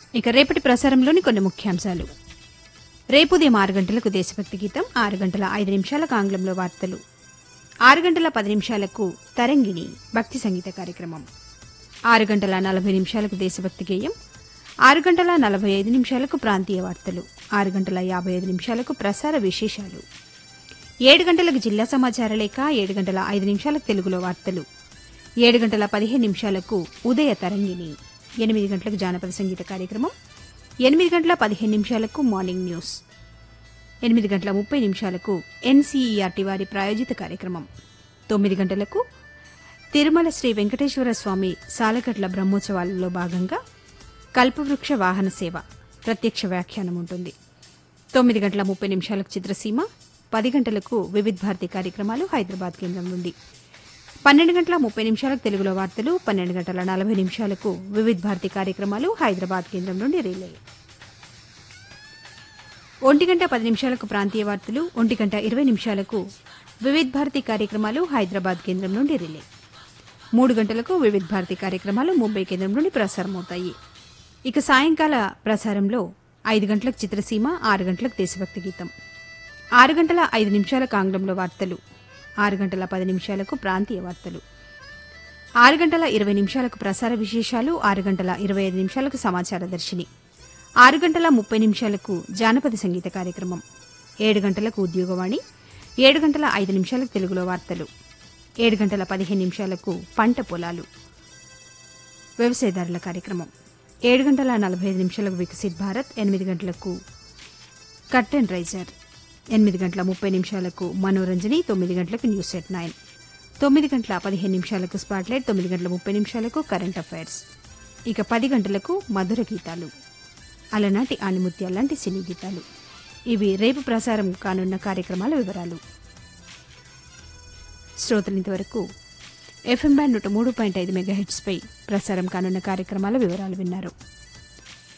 ఇక రేపటి ప్రసారంలోని కొన్ని ముఖ్యాంశాలు రేపు ఉదయం ఆరు గంటలకు దేశభక్తి గీతం ఆరు గంటల ఐదు నిమిషాలకు ఆంగ్లంలో వార్తలు ఆరు గంటల పది నిమిషాలకు తరంగిణి భక్తి సంగీత కార్యక్రమం ఆరు గంటల నలభై నిమిషాలకు దేశభక్తి గేయం ఆరు గంటల నలభై ఐదు నిమిషాలకు ప్రాంతీయ వార్తలు ఆరు గంటల యాభై ఐదు నిమిషాలకు ప్రసార విశేషాలు ఏడు గంటలకు జిల్లా సమాచార లేఖ ఏడు గంటల ఐదు నిమిషాలకు తెలుగులో వార్తలు ఏడు గంటల పదిహేను నిమిషాలకు ఉదయ తరంగిణి ఎనిమిది గంటలకు జానపద సంగీత కార్యక్రమం ఎనిమిది గంటల పదిహేను నిమిషాలకు మార్నింగ్ న్యూస్ ఎనిమిది గంటల ముప్పై నిమిషాలకు ఎన్సీఈఆర్టీ వారి ప్రాయోజిత కార్యక్రమం తొమ్మిది గంటలకు తిరుమల శ్రీ వెంకటేశ్వర స్వామి సాలకట్ల బ్రహ్మోత్సవాలలో భాగంగా కల్పవృక్ష వాహన సేవ ప్రత్యక్ష వ్యాఖ్యానం ఉంటుంది తొమ్మిది గంటల ముప్పై నిమిషాలకు చిత్రసీమ పది గంటలకు వివిధ్ భారతి కార్యక్రమాలు హైదరాబాద్ కేంద్రం నుండి పన్నెండు గంటల ముప్పై నిమిషాలకు తెలుగులో వార్తలు పన్నెండు గంటల నలభై నిమిషాలకు వివిధ్ భారతి కార్యక్రమాలు హైదరాబాద్ కేంద్రం నుండి రిలే ఒంటి గంట పది నిమిషాలకు ప్రాంతీయ వార్తలు ఒంటి గంట ఇరవై నిమిషాలకు వివిధ్ భారతి కార్యక్రమాలు హైదరాబాద్ కేంద్రం నుండి రిలే మూడు గంటలకు వివిధ్ భారతి కార్యక్రమాలు ముంబై కేంద్రం నుండి ప్రసారమవుతాయి ఇక సాయంకాల ప్రసారంలో ఐదు గంటలకు చిత్రసీమ ఆరు గంటలకు దేశభక్తి గీతం ఆరు గంటల ఐదు నిమిషాలకు ఆంగ్లంలో వార్తలు ఆరు గంటల పది నిమిషాలకు ప్రాంతీయ వార్తలు ఆరు గంటల ఇరవై నిమిషాలకు ప్రసార విశేషాలు ఆరు గంటల ఇరవై ఐదు నిమిషాలకు సమాచార దర్శిని ఆరు గంటల ముప్పై నిమిషాలకు జానపద సంగీత కార్యక్రమం ఏడు గంటలకు ఉద్యోగవాణి ఏడు గంటల ఐదు నిమిషాలకు తెలుగులో వార్తలు ఏడు గంటల పదిహేను నిమిషాలకు పంట పొలాలు వ్యవసాయదారుల కార్యక్రమం ఏడు గంటల నలభై ఐదు నిమిషాలకు వికసిత్ భారత్ ఎనిమిది గంటలకు కట్ అండ్ రైజర్ ఎనిమిది గంటల ముప్పై నిమిషాలకు మనోరంజని తొమ్మిది గంటలకు న్యూస్ ఎట్ నైన్ తొమ్మిది గంటల పదిహేను నిమిషాలకు స్పాట్లైట్ తొమ్మిది గంటల ముప్పై నిమిషాలకు కరెంట్ అఫైర్స్ ఇక పది గంటలకు మధుర గీతాలు అలనాటి ఆనిముత్యాల లాంటి సినీ గీతాలు ఇవి రేపు ప్రసారం కానున్న కార్యక్రమాల వివరాలు శ్రోతలు ఇంతవరకు ఎఫ్ఎం బ్యాండ్ నూట మూడు పాయింట్ ఐదు మెగాహెట్స్పై ప్రసారం కానున్న కార్యక్రమాల వివరాలు విన్నారు